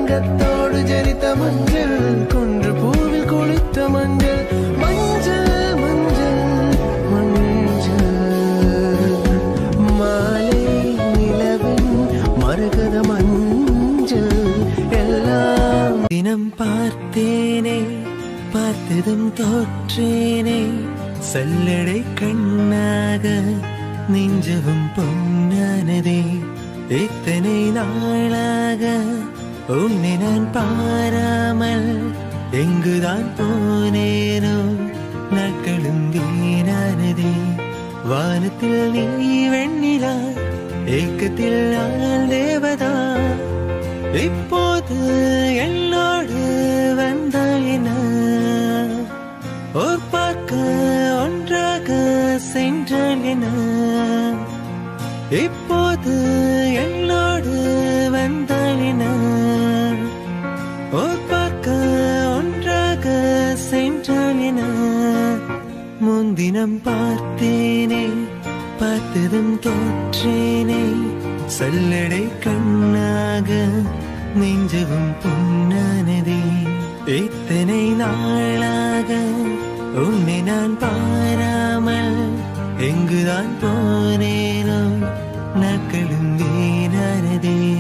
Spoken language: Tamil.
தங்கத்தோடு ஜரித்த மஞ்சள் கொன்று பூவில் குளித்த மஞ்சள் மஞ்சள் மஞ்சள் மஞ்சள் மாலை நிலவின் மரகத மஞ்சள் எல்லாம் தினம் பார்த்தேனே பார்த்ததும் தோற்றேனே சல்லடை கண்ணாக நெஞ்சவும் பொன்னானதே இத்தனை நாளாக உன்னை நான் பாராமல் எங்குதான் போனேனோ நாட்களும் வீணானதே வானத்தில் நீ வெண்ணிலா ஏக்கத்தில் நான் தேவதா இப்போது என்னோடு வந்தாய் என்ன ஓர் பார்க்க ஒன்றாக சென்றால் என்ன இப்போது என்னோடு வந்தால் என்ன ஓர் பார்க்க ஒன்றாக சென்றால் என்ன முன்தினம் பார்த்தேனே பார்த்ததும் தோற்றேனே சல்லடை கண்ணாக நெஞ்சவும் பொன்னானதே இத்தனை நாளாக உன்னை நான் பாராமல் எங்குதான் போனேனோ நாட்களும் வீணானதே